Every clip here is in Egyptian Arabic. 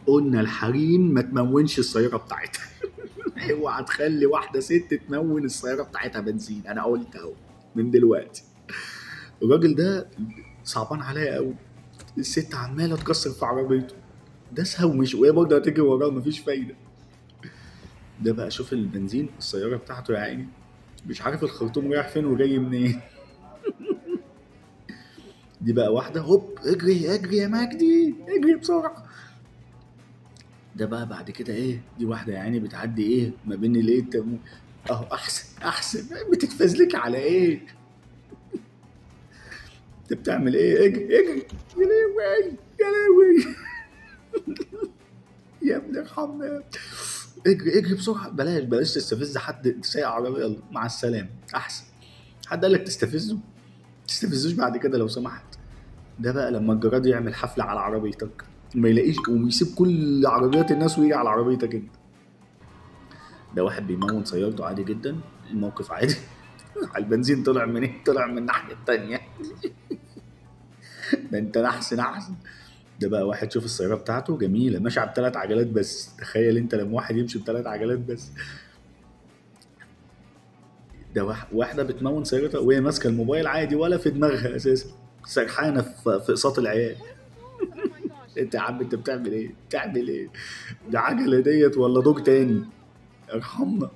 قلنا الحريم ما تمونش السياره بتاعتها اوعى تخلي واحده ست تمون السياره بتاعتها بنزين انا قلت اهو من دلوقتي الراجل ده صعبان عليا قوي الست عماله تكسر في عربيته داسها ومش وهي برضه هتجري وراه مفيش فايده ده بقى شوف البنزين السياره بتاعته يا عيني مش عارف الخرطوم رايح فين وجاي منين دي بقى واحده هوب اجري اجري يا مجدي اجري بسرعه ده بقى بعد كده ايه دي واحده يا عيني بتعدي ايه ما بين الايه التم- اهو احسن احسن بتتفزلك على ايه انت بتعمل ايه اجري اجري يا لهوي يا لهوي يا ابن الحمام اجري اجري بسرعه بلاش بلاش تستفز حد سايق عربيه يلا مع السلامه احسن حد قال لك تستفزه تستفزوش بعد كده لو سمحت ده بقى لما الجراد يعمل حفله على عربيتك ما يلاقيش ويسيب كل عربيات الناس ويجي على عربيتك انت ده واحد بيمون سيارته عادي جدا الموقف عادي على البنزين طلع من ايه طلع من الناحيه التانيه ده انت نحس نحس ده بقى واحد شوف السياره بتاعته جميله ماشي على بثلاث عجلات بس تخيل انت لما واحد يمشي بثلاث عجلات بس ده واحد واحده بتمون سيارتها وهي ماسكه الموبايل عادي ولا في دماغها اساسا سرحانه في في اقساط العيال انت يا عم انت بتعمل ايه؟ بتعمل ايه؟ ده عجله ديت ولا دوج تاني؟ ارحمنا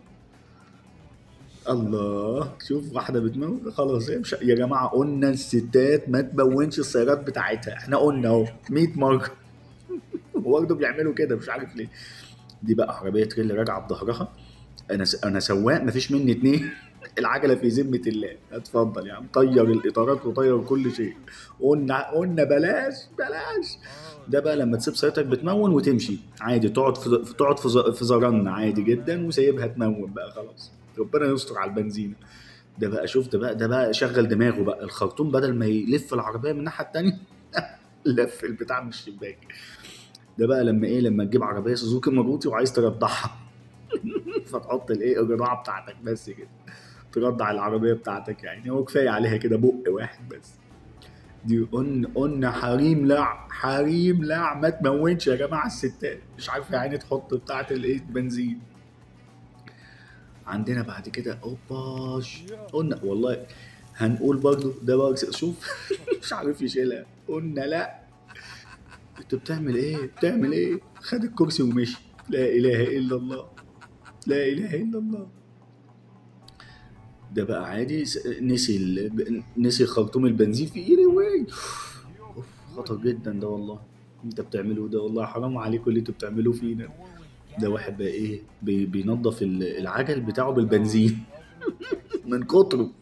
الله شوف واحده بتمون خلاص مش يا جماعه قلنا الستات ما تمونش السيارات بتاعتها احنا قلنا اهو 100 مره وبرضه بيعملوا كده مش عارف ليه دي بقى عربيه تريلا راجعه بظهرها انا س... انا سواق مفيش مني اتنين العجله في ذمه الله اتفضل يا عم طير الاطارات وطير كل شيء قلنا قلنا بلاش بلاش ده بقى لما تسيب سيارتك بتمون وتمشي عادي تقعد في تقعد في ز- في زرن عادي جدا وسايبها تمون بقى خلاص ربنا يستر على البنزينه ده بقى شوف ده بقى ده بقى شغل دماغه بقى الخرطوم بدل ما يلف العربيه من الناحيه التانيه لف البتاع من الشباك ده بقى لما ايه لما تجيب عربيه سوزوكي ماروتي وعايز ترضعها فتحط الايه الرضاعه بتاعتك بس كده ترضع العربيه بتاعتك يعني هو كفايه عليها كده بق واحد بس دي قلنا قلنا حريم لع حريم لع ما تمونش يا جماعه الستات مش عارفه يعني تحط بتاعه الايه بنزين عندنا بعد كده اوباش قلنا والله هنقول برضو ده بقى شوف مش عارف يشيلها قلنا لا انت بتعمل ايه بتعمل ايه خد الكرسي ومشي لا اله الا الله لا اله الا الله ده بقى عادي س- نسي ال... نسي خرطوم البنزين في ايدي وين أوف، خطر جدا ده والله انت بتعمله ده والله حرام عليكم اللي انتوا بتعملوه فينا ده واحد بقى ايه بي... بينظف ال- العجل بتاعه بالبنزين من كتره